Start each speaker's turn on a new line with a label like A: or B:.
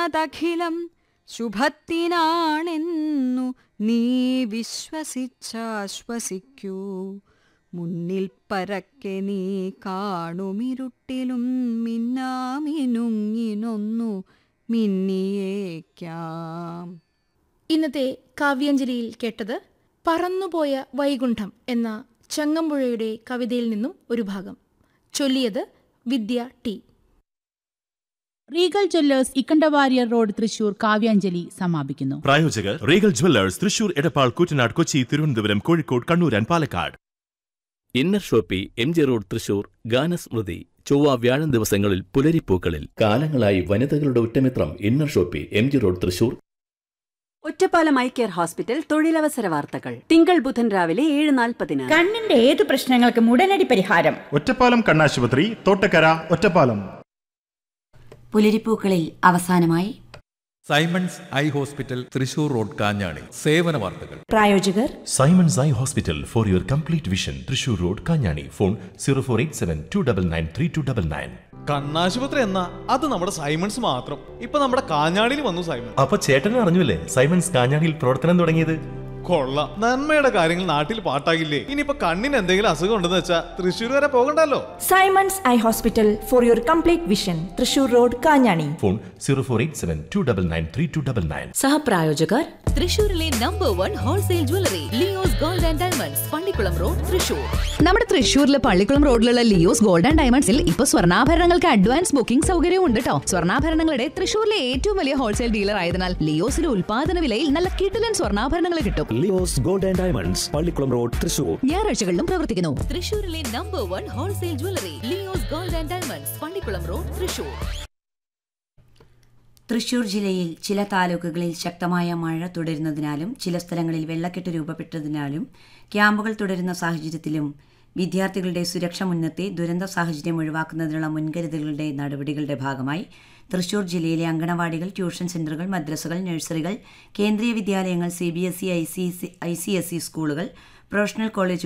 A: ചെയ്യുന്നതഖിലം ശുഭത്തിനാണെന്നു നീ വിശ്വസിച്ചാശ്വസിക്കൂ മുന്നിൽ പരക്കെ നീ കാണുമിരുട്ടിലും മിന്നാമിനുങ്ങിനൊന്നു മിന്നിയേക്കാം
B: ഇന്നത്തെ കാവ്യാഞ്ജലിയിൽ കേട്ടത് പറന്നുപോയ വൈകുണ്ഠം എന്ന ചങ്ങമ്പുഴയുടെ കവിതയിൽ നിന്നും ഒരു ഭാഗം ചൊല്ലിയത് Vidya T
C: Regal Jewellers Ikkandavariyar road Thrissur Kavyanjali സമാപിക്കുന്നു
D: പ്രായോജകർ Regal Jewellers Thrissur Edappal Koottanad Kochi Thiruvananthapuram Kozhikode Kannur and Palakkad
E: inner shoppe M G road Thrissur Ganasmriti ചൊവ്വ വ്യാഴം ദിവസങ്ങളിൽ പുലരിപ്പൂക്കളിൽ കാലങ്ങളായി വനിതകളുടെ ഉറ്റമിത്രം inner shoppe M G road Thrissur
F: Ottapalam eye care hospital തൊഴിലവസര വാർത്തകൾ തിങ്കൾ ബുധൻ രാവിലെ ഏഴ് നാൽപ്പതിന്
G: കണ്ണിന്റെ ഏത് പ്രശ്നങ്ങൾക്കും ഉടനടി പരിഹാരം
H: ഒറ്റപ്പാലം കണ്ണാശുപത്രി തോട്ടക്കര ഒറ്റപ്പാലം
I: പുലരിപ്പൂക്കളിൽ അവസാനമായി
J: Simons eye hospital Thrissur road Kanjani സേവന വാർത്തകൾ
G: പ്രായോജകർ
D: Simons eye hospital for your complete vision Thrissur road Kanjani phone zero four eight seven two double nine three two double nine
K: കണ്ണാശുപത്രി എന്നാ അത് നമ്മുടെ സൈമൺസ് മാത്രം ഇപ്പൊ നമ്മുടെ കാഞ്ഞാടിയിൽ വന്നു സൈമൺ
D: അപ്പൊ ചേട്ടൻ അറിഞ്ഞില്ലേ സൈമൺസ് കാഞ്ഞാണിയിൽ പ്രവർത്തനം തുടങ്ങിയത്
K: കൊള്ളാം നന്മയുടെ കാര്യങ്ങൾ നാട്ടിൽ പാട്ടാകില്ലേ ഇനിയിപ്പോ കണ്ണിന് എന്തെങ്കിലും അസുഖം ഉണ്ടെന്ന് വെച്ചാ തൃശ്ശൂർ വരെ പോകണ്ടല്ലോ
G: Simons eye hospital for your complete vision Thrissur road Kanjani
D: phone zero four eight seven two double nine three two double nine
F: സഹപ്രായോജകർ
L: തൃശൂരിലെ number one wholesale jewellery Leo's gold and diamonds Pallikkulam road Thrissur
M: നമ്മുടെ തൃശൂരിലെ പള്ളിക്കുളം റോഡിലുള്ള ലിയോസ് ഗോൾഡ് ആൻഡ് ഡയമണ്ട്സിൽ ഇപ്പൊ സ്വർണ്ണാഭരണങ്ങൾക്ക് advance booking സൗകര്യവും ഉണ്ട് കേട്ടോ സ്വർണ്ണാഭരണങ്ങളുടെ തൃശൂരിലെ ഏറ്റവും വലിയ ഹോൾസെയിൽ ഡീലർ ആയതിനാൽ ലിയോസിലെ ഉൽപാദന വിലയിൽ നല്ല കിടിലൻ സ്വർണ്ണാഭരണങ്ങൾ കിട്ടും
N: Leo's gold and diamonds Pallikkulam road Thrissur
M: ഞായറാഴ്ചകളിലും പ്രവർത്തിക്കുന്നു
L: തൃശൂരിലെ number one wholesale jewellery Leo's gold and diamonds Pallikkulam road Thrissur
I: Thrissur ജില്ലയിൽ ചില താലൂക്കുകളിൽ ശക്തമായ മഴ തുടരുന്നതിനാലും ചില സ്ഥലങ്ങളിൽ വെള്ളക്കെട്ട് രൂപപ്പെട്ടതിനാലും ക്യാമ്പുകൾ തുടരുന്ന സാഹചര്യത്തിലും വിദ്യാർത്ഥികളുടെ സുരക്ഷ മുൻനിർത്തി ദുരന്ത സാഹചര്യം ഒഴിവാക്കുന്നതിനുള്ള മുൻകരുതലുകളുടെ നടപടികളുടെ ഭാഗമായി തൃശൂർ ജില്ലയിലെ അങ്കണവാടികൾ ട്യൂഷൻ സെന്ററുകൾ മദ്രസകൾ നഴ്സറികൾ കേന്ദ്രീയ വിദ്യാലയങ്ങൾ C B S E I C I C S E സ്കൂളുകൾ പ്രൊഫഷണൽ കോളേജുകൾ